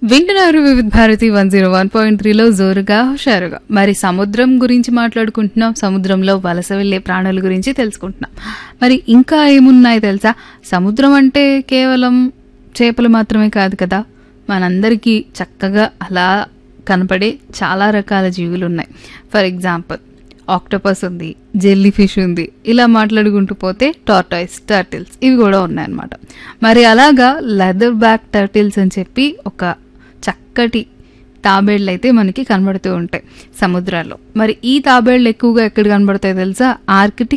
వింటున్నారు Vividh Bharati one zero one point త్రీలో జోరుగా హుషారుగా మరి సముద్రం గురించి మాట్లాడుకుంటున్నాం సముద్రంలో వలస వెళ్లే ప్రాణుల గురించి తెలుసుకుంటున్నాం మరి ఇంకా ఏమున్నాయి తెలుసా సముద్రం అంటే కేవలం చేపలు మాత్రమే కాదు కదా మనందరికీ చక్కగా అలా కనపడే చాలా రకాల జీవులు ఉన్నాయి ఫర్ ఎగ్జాంపుల్ ఆక్టోపస్ ఉంది జెల్లీ ఫిష్ ఉంది ఇలా మాట్లాడుకుంటూ పోతే టార్టాయిస్ టర్టిల్స్ ఇవి కూడా ఉన్నాయన్నమాట మరి అలాగా లెదర్ బ్యాక్ టర్టిల్స్ అని చెప్పి ఒక చక్కటి తాబేళ్ళు అయితే మనకి కనబడుతూ ఉంటాయి సముద్రాల్లో మరి ఈ తాబేళ్ళు ఎక్కువగా ఎక్కడ కనబడతాయి తెలుసా ఆర్కిటిక్